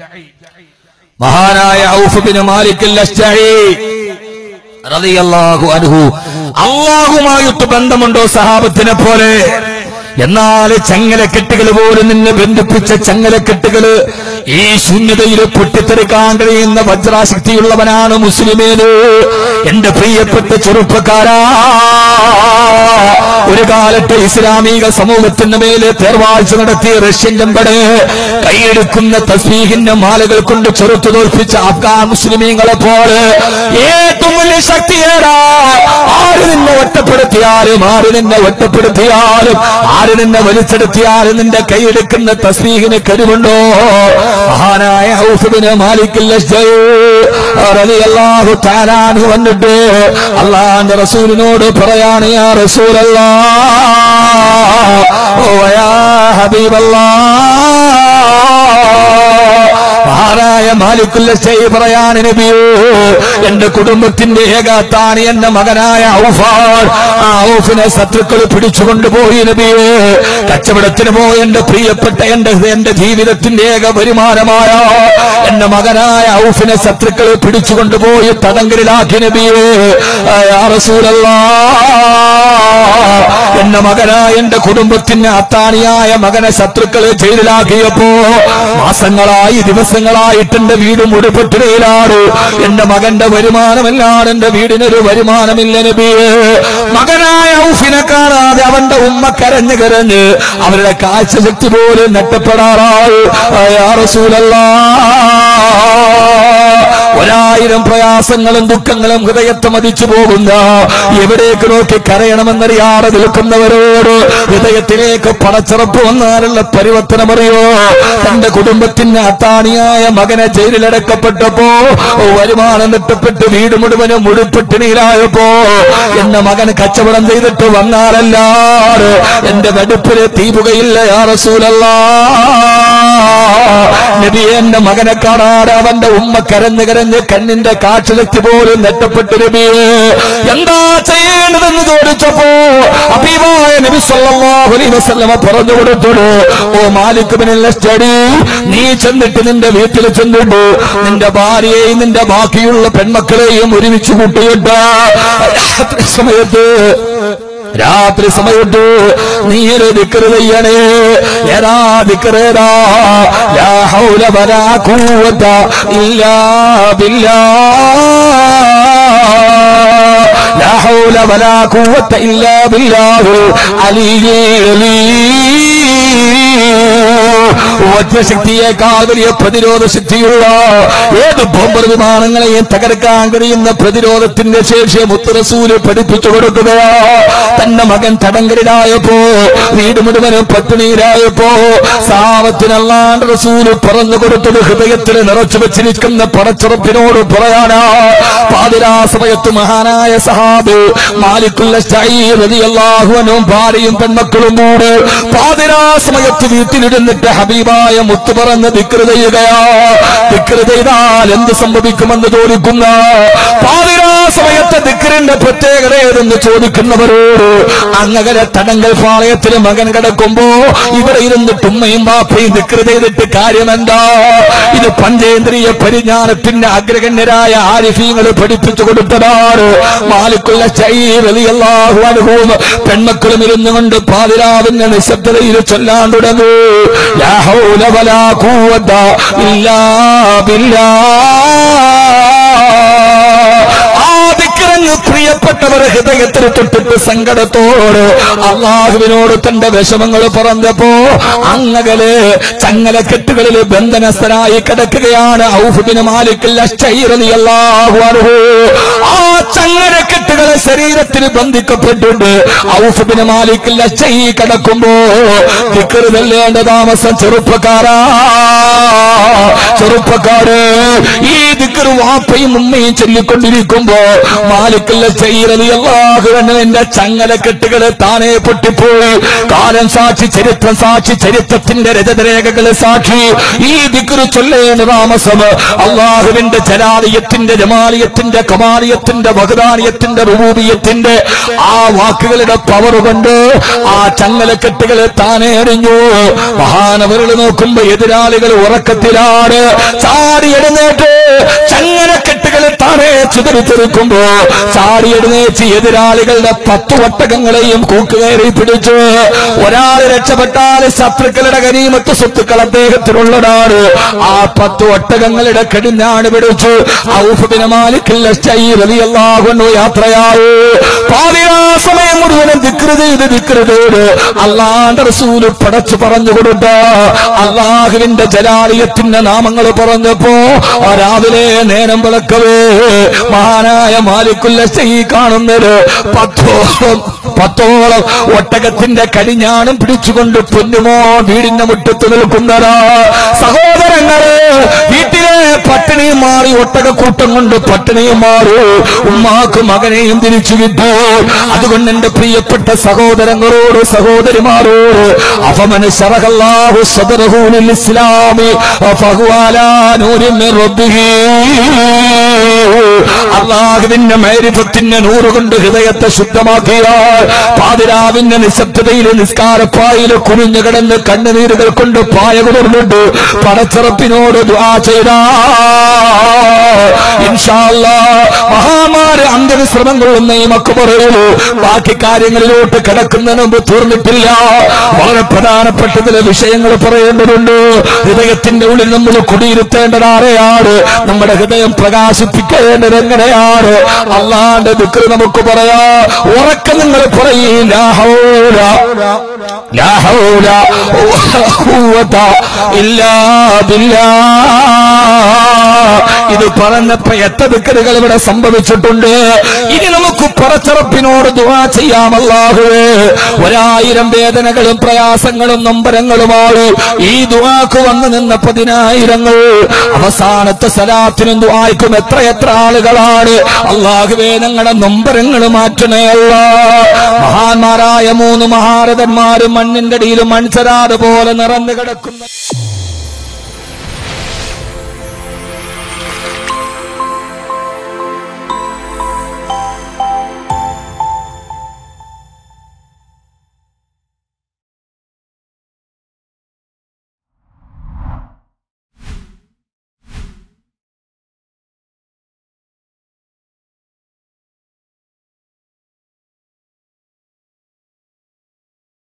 മഹാനായ ഔഫ് ബിൻ മാലിക് അൽ-അശ്ജഈ റളിയല്ലാഹു അൻഹു അള്ളാഹുമായിട്ട് ബന്ധമുണ്ടോ സഹാബത്തിനെ പോലെ എന്നാൽ ചങ്ങലക്കെട്ടുകൾ പോലും നിന്നെ ബന്ധിപ്പിച്ച ചങ്ങലക്കെട്ടുകള് ഈ ശൂന്യതയിൽ പൊട്ടിത്തെറിക്കാൻ കഴിയുന്ന വജ്രാശക്തിയുള്ളവനാണ് മുസ്ലിമേന് എന്റെ പ്രിയപ്പെട്ട ചെറുപ്പക്കാരാ ഒരു കാലത്ത് ഇസ്ലാമിക സമൂഹത്തിന്റെ മേലെ തേർവാഴ്ച നടത്തിയ റഷ്യൻ ചെമ്പട് കൈയെടുക്കുന്ന തസ്ബീഹിന്റെ മാലകൾ കൊണ്ട് ചെറുത്തു തോൽപ്പിച്ച അഫ്ഗാൻ മുസ്ലിമീങ്ങളെ പോലെ ഏറ്റവും വലിയ ശക്തിയേടാ ആര് നിന്നെ ഒറ്റപ്പെടുത്തിയാലും ആര് നിന്നെ ഒറ്റപ്പെടുത്തിയാലും ആര് നിന്നെ വലിച്ചെടുത്തിയാലും നിന്റെ കൈയെടുക്കുന്ന തസ്ബീഹിന് കഴിവുണ്ടോ മഹാനായ ഔഫിബിന് മാലിക്കിൽ റളിയല്ലാഹു തആല അൻഹു വന്നിട്ട് അള്ളാന്റെ റസൂലിനോട് പറയാണ് യാ റസൂലല്ലാ ഓ യാ ഹബീബല്ലാ മഹാനായ മാലിക്കുല്ല ചെയ് പറയാൻ നബിയോ എന്റെ കുടുംബത്തിന്റെ ഏകാത്താണ് എന്റെ മകനായ ഔഫാൻ ആ ഔഫിനെ ശത്രുക്കൾ പിടിച്ചുകൊണ്ടുപോയി നബിയെ കച്ചവടത്തിന് പോയി എന്റെ പ്രിയപ്പെട്ട എന്റെ എന്റെ ജീവിതത്തിന്റെ ഏക വരുമാനമായ എന്റെ മകനായ ഔഫിനെ ശത്രുക്കൾ പിടിച്ചുകൊണ്ടുപോയി തടങ്കലിലാക്കി നബിയെ ആ, യാ റസൂലല്ലാ എന്റെ മകനായ എന്റെ കുടുംബത്തിന് അത്താണിയായ മകനെ ശത്രുക്കളെ ജയിലിലാക്കിയപ്പോ മാസങ്ങളായി ദിവസങ്ങളായിട്ട് എന്റെ വീട് മുടിപ്പെട്ടിടയിലാണ് എന്റെ മകന്റെ വരുമാനമല്ലാതെ എന്റെ വീടിനൊരു വരുമാനമില്ല നബിയെ മകനായ ഔഫിനെ കാണാതെ അവന്റെ ഉമ്മ കരഞ്ഞു കരഞ്ഞ് അവരുടെ കാഴ്ചശക്തി പോലും നഷ്ടപ്പെടാറായി ആ, യാ റസൂലല്ലാ ഒരായിരം പ്രയാസങ്ങളും ദുഃഖങ്ങളും ഹൃദയത്തെ മതിച്ചു പോകുന്ന എവിടേക്ക് നോക്കി കരയണമെന്നറിയാതെ നിൽക്കുന്നവരോട് ഹൃദയത്തിലേക്ക് പടച്ചിറപ്പ് വന്നാലുള്ള പരിവർത്തനമറിയോ തന്റെ കുടുംബത്തിന് അത്താണിയായ മകനെ ജയിലിലടക്കപ്പെട്ടപ്പോ വരുമാനം നഷ്ടപ്പെട്ട് വീട് മുഴുവനും മുഴുപ്പെട്ടിണിയിലായപ്പോ എന്റെ മകൻ കച്ചവടം ചെയ്തിട്ട് വന്നാലല്ലാതെ എന്റെ വെടുപ്പില് തീപുകയില്ല യാ റസൂലല്ലാ നബി എന്റെ മകനെ കാണാതെ അവന്റെ ഉമ്മ കരഞ്ഞ് കരഞ്ഞ് കണ്ണിന്റെ കാഴ്ചശക്തി പോലും നെട്ടപ്പെട്ടു നബിയെ എന്താ ചെയ്യേണ്ടതെന്ന് ചോദിച്ചപ്പോ അഭിമായ നബി സല്ലല്ലാഹു അലൈഹി വസല്ലമ പറഞ്ഞു കൊടുത്തോളൂ ഓ മാലിക് ബിൻ സ്റ്റഡി നീ ചെന്നിട്ട് നിന്റെ വീട്ടിൽ ചെന്നിട്ട് നിന്റെ ഭാര്യയെയും നിന്റെ ബാക്കിയുള്ള പെൺമക്കളെയും ഒരുമിച്ച് കൂട്ടിയിട്ട് രാത്രി സമയത്ത് രാത്രി സമയത്ത് നീ ഒരു ദിക്കറ് ചെയ്യണേ ഏതാ ദിക്കറേതാ ലാ ഹൗല വലാ ഖുവത ഇല്ലാ ബില്ലാ ലാ ഹൗല വലാ ഖുവത ഇല്ലാ ബില്ലാഹു അലിയിൽ വജ്രശക്തിയേക്കാൾ വലിയ പ്രതിരോധ ശക്തിയുള്ള ഏത് ബോംബർ വിമാനങ്ങളെയും തകർക്കാൻ കഴിയുന്ന പ്രതിരോധത്തിന്റെ ശേഷി മുത്തറസൂല് പഠിപ്പിച്ചു കൊടുക്കുകയാ തന്റെ മകൻ തടങ്കലിലായപ്പോ വീട് മുഴുവനും പട്ടിണിയിലായപ്പോ സാവത്തിനല്ലാണ്ട് റസൂല് പറഞ്ഞു കൊടുത്തത് ഹൃദയത്തിൽ നിറച്ചു വെച്ചിരിക്കുന്ന പടച്ചുറപ്പിനോട് പറയാനാ പാതിരാ സമയത്ത് മഹാനായ സഹാബ് മാലിക്കുള്ള റളിയല്ലാഹുവിനും ഭാര്യയും പെൺമക്കളും കൂടെ പാതിരാ സമയത്ത് വീട്ടിലിരുന്നിട്ട് ഹബീബായ മുത്ത് പറഞ്ഞ് ദിക്റ് ചെയ്യുകയാ ദിക്റ് ചെയ്താൽ എന്ത് സംഭവിക്കുമെന്ന് ചോദിക്കുന്ന പാതിരാ സമയത്ത് ദിക്റിന്റെ പ്രത്യേകത ഏതെന്ന് ചോദിക്കുന്നവരോട് അങ്ങകലെ തടങ്കൽ പാളയത്തിൽ മകൻ കിടക്കുമ്പോ ഇവിടെ ഇരുന്നിട്ട് ഉമ്മയും ബാപ്പയും ദിക്റ് ചെയ്തിട്ട് കാര്യമെന്താ ഇത് പഞ്ചേന്ദ്രിയ പരിജ്ഞാനത്തിന്റെ അഗ്രഗണ്യരായ ആരിഫീങ്ങൾ പഠിപ്പിച്ചു കൊടുത്തതാണ് മാലിക്കുള്ള ചൈറിയല്ലാഹു അനുഭവം പെൺമക്കളും ഇരുന്നുകൊണ്ട് പാതിരാവിന്റെ നിശബ്ദതയിൽ ചൊല്ലാൻ തുടങ്ങി ലാ ഹൗല വലാ ഖുവത ഇല്ലാ ബില്ലാ ആ ദിക്റങ്ങ് പ്രിയപ്പെട്ടവർ ഹൃദയത്തിൽ തൊട്ടിട്ട് സങ്കടത്തോട് അള്ളാഹുവിനോട് തന്റെ വിഷമങ്ങൾ പറഞ്ഞപ്പോ അങ്ങകല് ചങ്ങലക്കെട്ടുകളിൽ ബന്ധനസ്ഥനായി കിടക്കുകയാണ് ഔഫുബിന് മാലിക്കിൽ അള്ളാഹു അർഹു ആ ചങ്ങലക്കെട്ടുകളെ ശരീരത്തിൽ ബന്ധിക്കപ്പെട്ടുണ്ട് ഔഫുബിന് മാലിക്കിൽ അശ്ചൈ കിടക്കുമ്പോ ദിക്റ് ചെല്ലേണ്ട താമസം ചെറുപ്പക്കാരാ ചെറുപ്പക്കാര് ഈ ദിക്റ് ദിക്കർ വാപ്പയും ഉമ്മയും ചൊല്ലിക്കൊണ്ടിരിക്കുമ്പോ മാലിക്കല്ല ചെയ്യലി അള്ളാഹുവന് എന്റെ ചങ്ങലക്കെട്ടുകള് താനെ പൊട്ടിപ്പോയി കാലം സാക്ഷി ചരിത്രം സാക്ഷി ചരിത്രത്തിന്റെ രജതരേഖകള് സാക്ഷി ഈ ദിക്കർ ചൊല്ലേണ്ട താമസം അള്ളാഹുവിന്റെ ജലാലിയത്തിന്റെ ജമാലിയത്തിന്റെ കമാലിയത്തിന്റെ വഹദാനിയത്തിന്റെ റുബൂബിയത്തിന്റെ ആ വാക്കുകളുടെ പവർ കൊണ്ട് ആ ചങ്ങലക്കെട്ടുകള് താനെ എറിഞ്ഞു മഹാനവരുകൾ നോക്കുമ്പോ എതിരാളികൾ ഉറക്കത്തിലാണ് ചാടി എഴുന്നേറ്റ് ചങ്ങലക്കെട്ടുകൾ താനെ ചിതറിത്തെറിക്കുമ്പോ ചാടി എഴുന്നേറ്റ് എതിരാളികളുടെ പത്തു ഒട്ടകങ്ങളെയും കൂക്കുകയറി പിടിച്ചു ഒരാൾ രക്ഷപ്പെട്ടാൽ ശത്രുക്കളുടെ കനീമത്ത് സ്വത്തുക്കൾ അദ്ദേഹത്തിനുള്ളതാണ് ആ പത്തു ഒട്ടകങ്ങളുടെ കടിഞ്ഞാണ് പിടിച്ചു ഔഫബിന് മാലിക്കില്ല റളിയല്ലാഹു യാത്രയായി പാതിരാ സമയം മുഴുവനും ദിക്റ് ചെയ്ത് ദിക്റ് ചെയ്ത് അള്ളാന്റെ റസൂല് പടച്ചു പറഞ്ഞു കൊടുത്ത അള്ളാഹുവിന്റെ ജലാലിയത്തിന്റെ നാമങ്ങൾ പറഞ്ഞപ്പോ ആ രാവിലെ നേരം വിളക്കവേ മഹാനായ മാലിക്കുല്ല ഈ കാണുന്നത് പത്തോളം പത്തോളം ഒട്ടകത്തിന്റെ കടിഞ്ഞാണം പിടിച്ചുകൊണ്ട് പൊന്നുമോ വീടിന്റെ മുറ്റത്ത് നിൽക്കുന്നതാ സഹോദരങ്ങളെ വീട്ടിലെ പട്ടിണിയും മാറി ഒട്ടകക്കൂട്ടം കൊണ്ട് പട്ടിണിയും മാറി ഉമ്മാക്ക് മകനെയും തിരിച്ചു കിട്ടു അതുകൊണ്ട് എന്റെ പ്രിയപ്പെട്ട സഹോദരങ്ങളോട് സഹോദരിമാരോട് അഫമന ശറഹല്ലാഹു സദറഹൂലിൽ ഇസ്ലാമി ഫഹുവാലാ നൂരിൻ മിൻ റബ്ബിഹി അള്ളാഹുവിന്റെ മേരിഫത്തിന്റെ നൂറ് കൊണ്ട് ഹൃദയത്തെ ശുദ്ധമാക്കിയാൽ പാതിരാവിന്റെ നിശബ്ദതയിൽ നിസ്കാരപ്പായില് കുനിഞ്ഞു കിടന്ന് കണ്ണുനീരുകൾ കൊണ്ട് പായ കുതിർന്നിട്ട് പടച്ചിറപ്പിനോട് ദ്വാ ചെയ്താ ഇൻഷാല്ലാ മഹാമാര് അന്ത്യവിശ്രമം കൊള്ളുന്ന ഈ മക്ക് പറയുള്ളൂ ബാക്കി കാര്യങ്ങളിലോട്ട് കിടക്കുന്നതിന് മുമ്പ് തീർന്നിട്ടില്ല വളരെ പ്രധാനപ്പെട്ട ചില വിഷയങ്ങൾ പറയേണ്ടതുണ്ട് ഹൃദയത്തിന്റെ ഉള്ളിൽ നമ്മൾ കുടിയിരുത്തേണ്ടത് ആരെയാണ് നമ്മുടെ ഹൃദയം പ്രകാശിപ്പിക്കേണ്ടത് എങ്ങനെയാണ് അള്ളാന്റെ ദുഃഖം നമുക്ക് പറയാ ഉറക്കം നിങ്ങൾ പറയും ലാ ഹൗല ലാ ഹൗല വലാ ഖുവത ഇല്ലാ ബില്ലാഹ് ഇത് പറഞ്ഞപ്പോ എത്ര ദിക്കറുകൾ ഇവിടെ സംഭവിച്ചിട്ടുണ്ട് ഇനി നമുക്ക് പറച്ചറപ്പിനോട് ദുവാ ചെയ്യാമല്ലാഹുവേ ഒരായിരം വേദനകളും പ്രയാസങ്ങളും നൊമ്പരങ്ങളുമായി ഈ ദുവാക്ക് വന്നു നിന്ന പതിനായിരങ്ങൾ അവസാനത്തെ സലാത്തിനും ദുവായ്ക്കും എത്ര എത്ര ആളുകളാണ് അള്ളാഹുവേ ഞങ്ങളുടെ നൊമ്പരങ്ങൾ മാറ്റണേ അല്ല മഹാന്മാരായ മൂന്ന് മഹാരഥന്മാരും മണ്ണിന്റെ അടിയിലും മൺസരാത് പോലെ നിറഞ്ഞു കിടക്കുന്ന